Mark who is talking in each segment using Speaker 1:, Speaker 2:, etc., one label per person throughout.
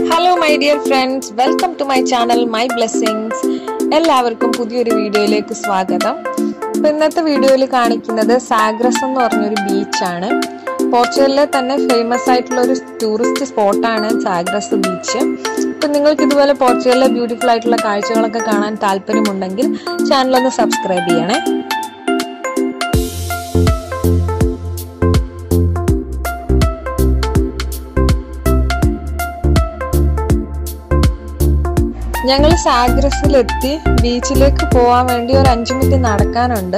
Speaker 1: hello my dear friends welcome to my channel my blessings എല്ലാവർക്കും പുതിയൊരു വീഡിയോയിലേക്ക് സ്വാഗതം അപ്പൊ ഇന്നത്തെ വീഡിയോയിൽ കാണിക്കുന്നത് സാഗ്രസ് എന്ന് പറഞ്ഞൊരു ബീച്ചാണ് പോർച്ചുഗലിലെ തന്നെ ഫേമസ് ആയിട്ടുള്ള ഒരു ടൂറിസ്റ്റ് സ്പോട്ടാണ് സാഗ്രസ് ബീച്ച് അപ്പൊ നിങ്ങൾക്ക് ഇതുപോലെ പോർച്ചുഗലിലെ ബ്യൂട്ടിഫുൾ ആയിട്ടുള്ള കാഴ്ചകളൊക്കെ കാണാൻ താല്പര്യമുണ്ടെങ്കിൽ ചാനൽ ഒന്ന് സബ്സ്ക്രൈബ് ചെയ്യണേ ഞങ്ങൾ സാഗ്രസിലെത്തി ബീച്ചിലേക്ക് പോവാൻ വേണ്ടി ഒരു അഞ്ചു മിനിറ്റ് നടക്കാനുണ്ട്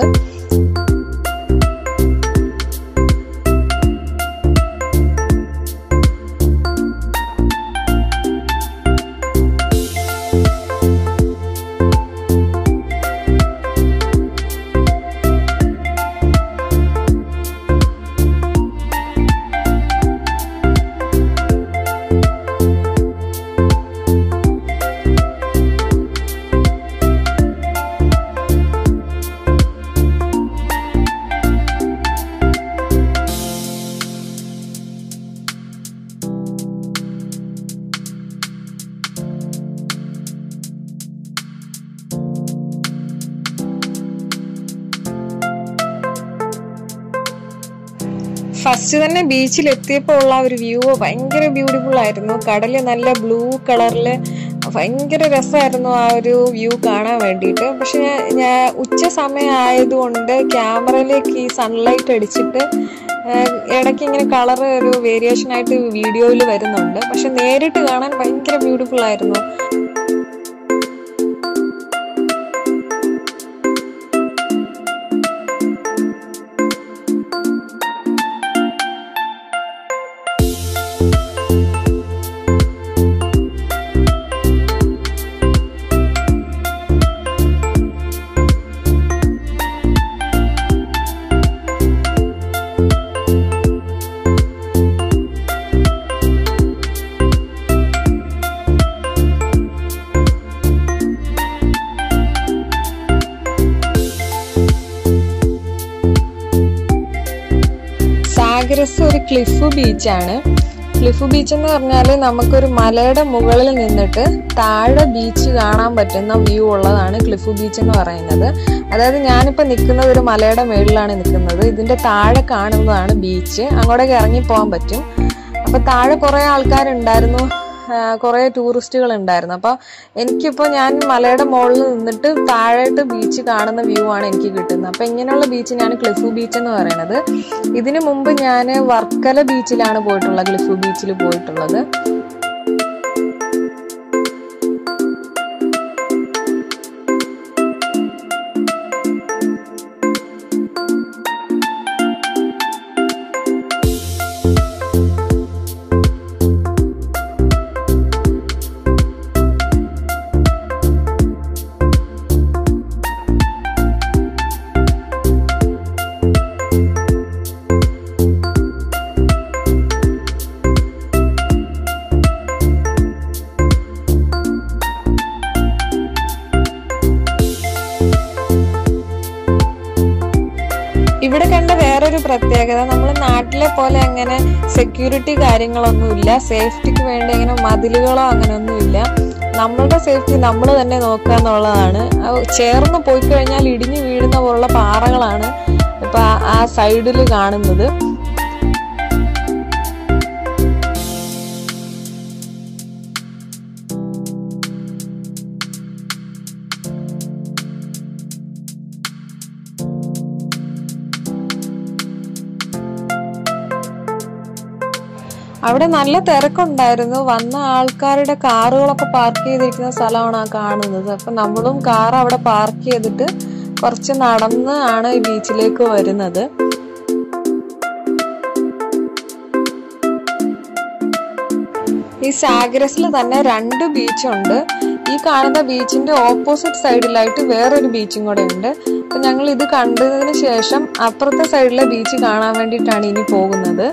Speaker 1: ഫസ്റ്റ് തന്നെ ബീച്ചിൽ എത്തിയപ്പോൾ ഉള്ള ഒരു വ്യൂ ഭയങ്കര ബ്യൂട്ടിഫുൾ ആയിരുന്നു കടല് നല്ല ബ്ലൂ കളറില് ഭയങ്കര രസമായിരുന്നു ആ ഒരു വ്യൂ കാണാൻ വേണ്ടിയിട്ട് പക്ഷെ ഞാൻ ഉച്ച സമയം ആയതുകൊണ്ട് ക്യാമറയിലേക്ക് ഈ സൺലൈറ്റ് അടിച്ചിട്ട് ഇടയ്ക്ക് ഇങ്ങനെ കളർ ഒരു വേരിയേഷൻ ആയിട്ട് വീഡിയോയിൽ വരുന്നുണ്ട് പക്ഷെ നേരിട്ട് കാണാൻ ഭയങ്കര ബ്യൂട്ടിഫുൾ ആയിരുന്നു സാഗരസ് ഒരു ക്ലിഫ് ബീച്ചാണ് ക്ലിഫ് ബീച്ച് എന്ന് പറഞ്ഞാൽ നമുക്കൊരു മലയുടെ മുകളിൽ നിന്നിട്ട് താഴെ ബീച്ച് കാണാൻ പറ്റുന്ന വ്യൂ ഉള്ളതാണ് ക്ലിഫ് ബീച്ച് എന്ന് പറയുന്നത് അതായത് ഞാനിപ്പോൾ നിൽക്കുന്നത് ഒരു മലയുടെ മുകളിലാണ് നിൽക്കുന്നത് ഇതിന്റെ താഴെ കാണുന്നതാണ് ബീച്ച് അങ്ങോട്ടേക്ക് ഇറങ്ങി പോകാൻ പറ്റും അപ്പൊ താഴെ കുറെ ആൾക്കാരുണ്ടായിരുന്നു കുറെ ടൂറിസ്റ്റുകൾ ഉണ്ടായിരുന്നു അപ്പൊ എനിക്കിപ്പോ ഞാൻ മലയുടെ മുകളിൽ നിന്നിട്ട് താഴോട്ട് ബീച്ച് കാണുന്ന വ്യൂ ആണ് എനിക്ക് കിട്ടുന്നത് അപ്പൊ ഇങ്ങനെയുള്ള ബീച്ചിനാണ് ക്ലിഫു ബീച്ച് എന്ന് പറയുന്നത് ഇതിനു മുമ്പ് ഞാൻ വർക്കല ബീച്ചിലാണ് പോയിട്ടുള്ളത് ക്ലിഫു ബീച്ചിൽ പോയിട്ടുള്ളത് ഇവിടെ കണ്ട വേറൊരു പ്രത്യേകത നമ്മൾ നാട്ടിലെ പോലെ അങ്ങനെ സെക്യൂരിറ്റി കാര്യങ്ങളൊന്നുമില്ല സേഫ്റ്റിക്ക് വേണ്ടി അങ്ങനെ മതിലുകളോ അങ്ങനെയൊന്നുമില്ല നമ്മളുടെ സേഫ്റ്റി നമ്മൾ തന്നെ നോക്കുക എന്നുള്ളതാണ് ചേർന്ന് പോയി കഴിഞ്ഞാൽ ഇടിഞ്ഞു വീഴുന്ന പോലുള്ള പാറകളാണ് ഇപ്പൊ ആ സൈഡിൽ കാണുന്നത് അവിടെ നല്ല തിരക്കുണ്ടായിരുന്നു വന്ന ആൾക്കാരുടെ കാറുകളൊക്കെ പാർക്ക് ചെയ്തിരിക്കുന്ന സ്ഥലമാണ് ആ കാണുന്നത് അപ്പൊ നമ്മളും കാർ അവിടെ പാർക്ക് ചെയ്തിട്ട് കുറച്ച് നടന്ന് ആണ് ഈ ബീച്ചിലേക്ക് വരുന്നത് ഈ സാഗ്രസിൽ തന്നെ രണ്ട് ബീച്ചുണ്ട് ഈ കാണുന്ന ബീച്ചിന്റെ ഓപ്പോസിറ്റ് സൈഡിലായിട്ട് വേറൊരു ബീച്ചും കൂടെ ഉണ്ട് അപ്പൊ ഞങ്ങൾ ഇത് കണ്ടതിന് ശേഷം അപ്പുറത്തെ സൈഡിലെ ബീച്ച് കാണാൻ വേണ്ടിയിട്ടാണ് ഇനി പോകുന്നത്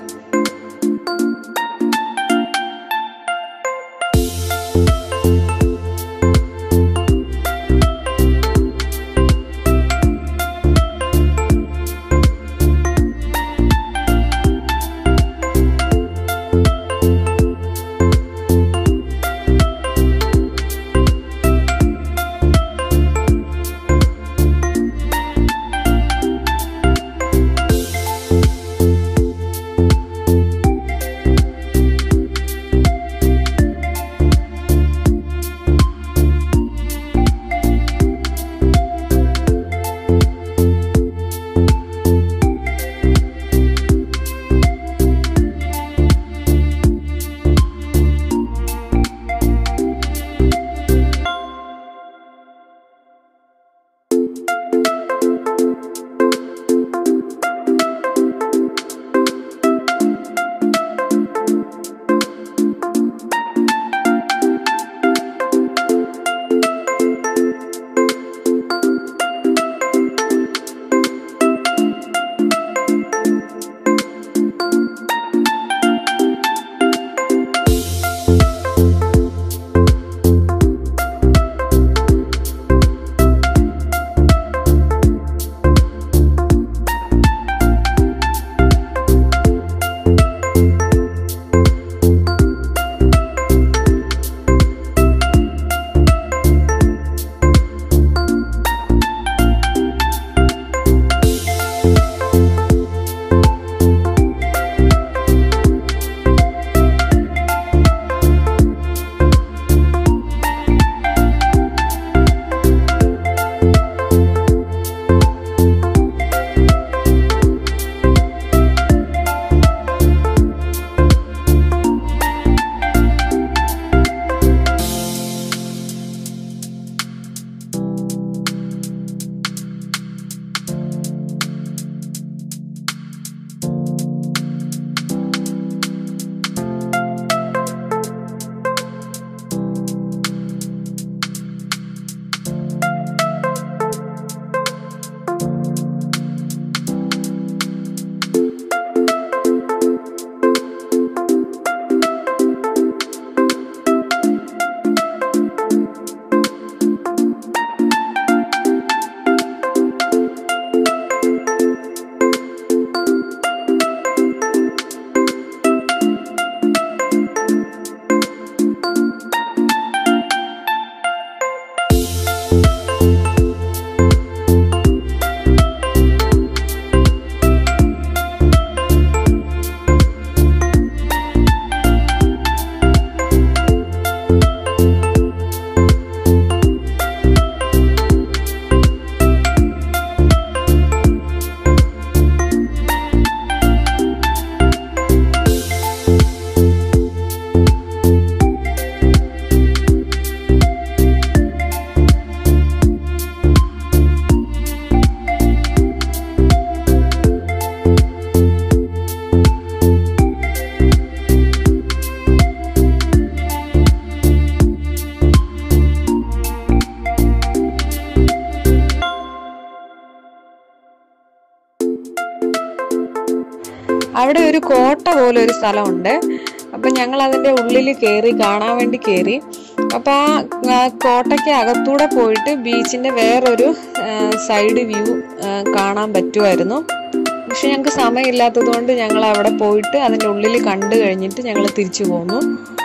Speaker 1: അവിടെ ഒരു കോട്ട പോലെ ഒരു സ്ഥലമുണ്ട് അപ്പം ഞങ്ങൾ അതിൻ്റെ ഉള്ളിൽ കയറി കാണാൻ വേണ്ടി കയറി അപ്പോൾ ആ കോട്ടയ്ക്ക് അകത്തൂടെ പോയിട്ട് ബീച്ചിൻ്റെ വേറൊരു സൈഡ് വ്യൂ കാണാൻ പറ്റുമായിരുന്നു പക്ഷെ ഞങ്ങൾക്ക് സമയമില്ലാത്തത് കൊണ്ട് ഞങ്ങൾ അവിടെ പോയിട്ട് അതിൻ്റെ ഉള്ളിൽ കണ്ടു കഴിഞ്ഞിട്ട് ഞങ്ങൾ തിരിച്ചു പോന്നു